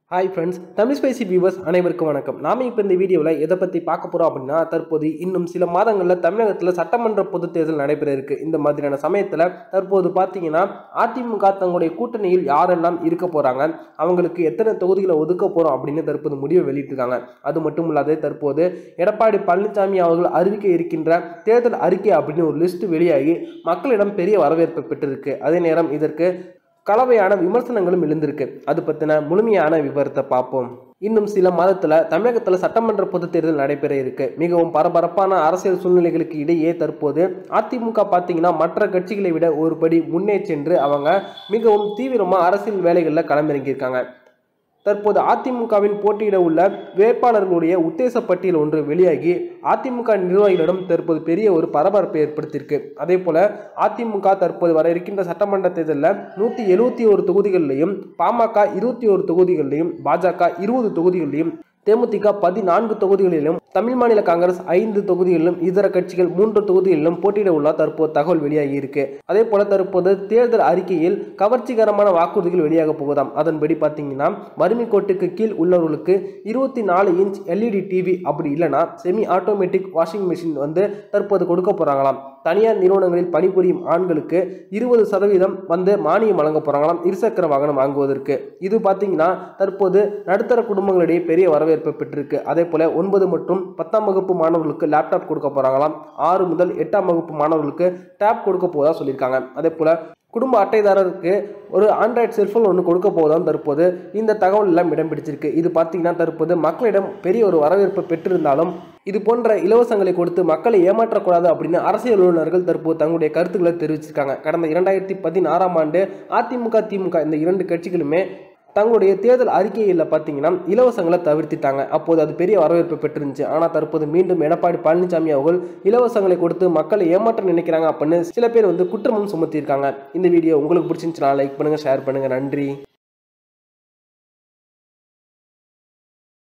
hi friends Tamil spicy viewers அனைவருக்கும் வணக்கம் நாம இப்போ இந்த வீடியோவில் எதை பற்றி பார்க்க போகிறோம் அப்படின்னா தற்போது இன்னும் சில மாதங்களில் தமிழகத்தில் சட்டமன்ற பொதுத் தேர்தல் நடைபெற இருக்கு இந்த மாதிரியான சமயத்தில் தற்போது பார்த்தீங்கன்னா அதிமுக தங்களுடைய கூட்டணியில் யாரெல்லாம் இருக்க போகிறாங்க அவங்களுக்கு எத்தனை தொகுதிகளை ஒதுக்க போகிறோம் அப்படின்னு தற்போது முடிவை வெளியிட்டிருக்காங்க அது மட்டும் இல்லாது தற்போது எடப்பாடி பழனிசாமி அவர்கள் அறிவிக்க இருக்கின்ற தேர்தல் அறிக்கை அப்படின்னு ஒரு லிஸ்ட் வெளியாகி மக்களிடம் பெரிய வரவேற்பை பெற்றிருக்கு அதே நேரம் இதற்கு கலவையான விமர்சனங்களும் எழுந்திருக்கு அது பற்றின முழுமையான விவரத்தை பார்ப்போம் இன்னும் சில மாதத்தில் தமிழகத்தில் சட்டமன்ற பொதுத் தேர்தல் நடைபெற இருக்கு மிகவும் பரபரப்பான அரசியல் சூழ்நிலைகளுக்கு இடையே தற்போது அதிமுக பார்த்தீங்கன்னா மற்ற கட்சிகளை விட ஒருபடி முன்னே சென்று அவங்க மிகவும் தீவிரமாக அரசியல் வேலைகளில் களமிறங்கியிருக்காங்க தற்போது அதிமுகவின் போட்டியிட உள்ள வேட்பாளர்களுடைய உத்தேச பட்டியல் ஒன்று வெளியாகி அதிமுக நிர்வாகிகளிடம் தற்போது பெரிய ஒரு பரபரப்பை ஏற்படுத்தியிருக்கு அதே போல அதிமுக தற்போது வர இருக்கின்ற சட்டமன்ற தேர்தலில் நூற்றி எழுபத்தி ஒரு தொகுதிகளிலையும் பாமக இருபத்தி ஒரு தொகுதிகளிலையும் பாஜக இருபது தொகுதிகளிலையும் தேமுதிக பதினான்கு தொகுதிகளிலும் தமிழ் மாநில காங்கிரஸ் ஐந்து தொகுதிகளிலும் இதர கட்சிகள் மூன்று தொகுதிகளிலும் போட்டியிட உள்ள தற்போது தகவல் வெளியாகி இருக்கு அதே போல தற்போது தேர்தல் அறிக்கையில் கவர்ச்சிகரமான வாக்குறுதிகள் வெளியாக போகுதாம் அதன்படி பார்த்தீங்கன்னா வறுமை கோட்டுக்கு கீழ் உள்ளவர்களுக்கு இருபத்தி நாலு இன்ச் எல்இடி டிவி அப்படி இல்லைன்னா செமி ஆட்டோமேட்டிக் வாஷிங் மிஷின் வந்து தற்போது கொடுக்க போறாங்களாம் தனியார் நிறுவனங்களில் பணிபுரியும் ஆண்களுக்கு இருபது சதவீதம் வந்து மானியம் வழங்க போறாங்களாம் இருசக்கர வாகனம் வாங்குவதற்கு இது பார்த்தீங்கன்னா தற்போது நடுத்தர குடும்பங்களிடையே பெரிய வரவேற்பை பெற்றிருக்கு அதே போல ஒன்பது மற்றும் பத்தாம் வகுப்பு மாணவர்களுக்கு லேப்டாப் கொடுக்க போறாங்களாம் ஆறு முதல் எட்டாம் வகுப்பு மாணவர்களுக்கு டேப் கொடுக்க போவதா சொல்லியிருக்காங்க அதே போல குடும்ப அட்டைதாரருக்கு ஒரு ஆண்ட்ராய்டு செல்ஃபோன் ஒன்று கொடுக்க போவதும் தற்போது இந்த தகவல் எல்லாம் இடம் பிடிச்சிருக்கு இது பார்த்தீங்கன்னா தற்போது மக்களிடம் பெரிய ஒரு வரவேற்பு பெற்றிருந்தாலும் இது போன்ற இலவசங்களை கொடுத்து மக்களை ஏமாற்றக்கூடாது அப்படின்னு அரசியல் வல்லுநர்கள் தற்போது தங்களுடைய கருத்துக்களை தெரிவிச்சிருக்காங்க கடந்த இரண்டாயிரத்தி பதினாறாம் ஆண்டு அதிமுக திமுக இந்த இரண்டு கட்சிகளுமே தங்களுடைய தேர்தல் அறிக்கையில் பார்த்தீங்கன்னா இலவசங்களை தவிர்த்திட்டாங்க அப்போது அது பெரிய வரவேற்பு பெற்றிருந்துச்சு ஆனால் தற்போது மீண்டும் எடப்பாடி பழனிசாமி அவர்கள் இலவசங்களை கொடுத்து மக்களை ஏமாற்ற நினைக்கிறாங்க அப்படின்னு சில பேர் வந்து குற்றமும் சுமத்தியிருக்காங்க இந்த வீடியோ உங்களுக்கு பிடிச்சிருந்துச்சுன்னா லைக் பண்ணுங்கள் ஷேர் பண்ணுங்கள் நன்றி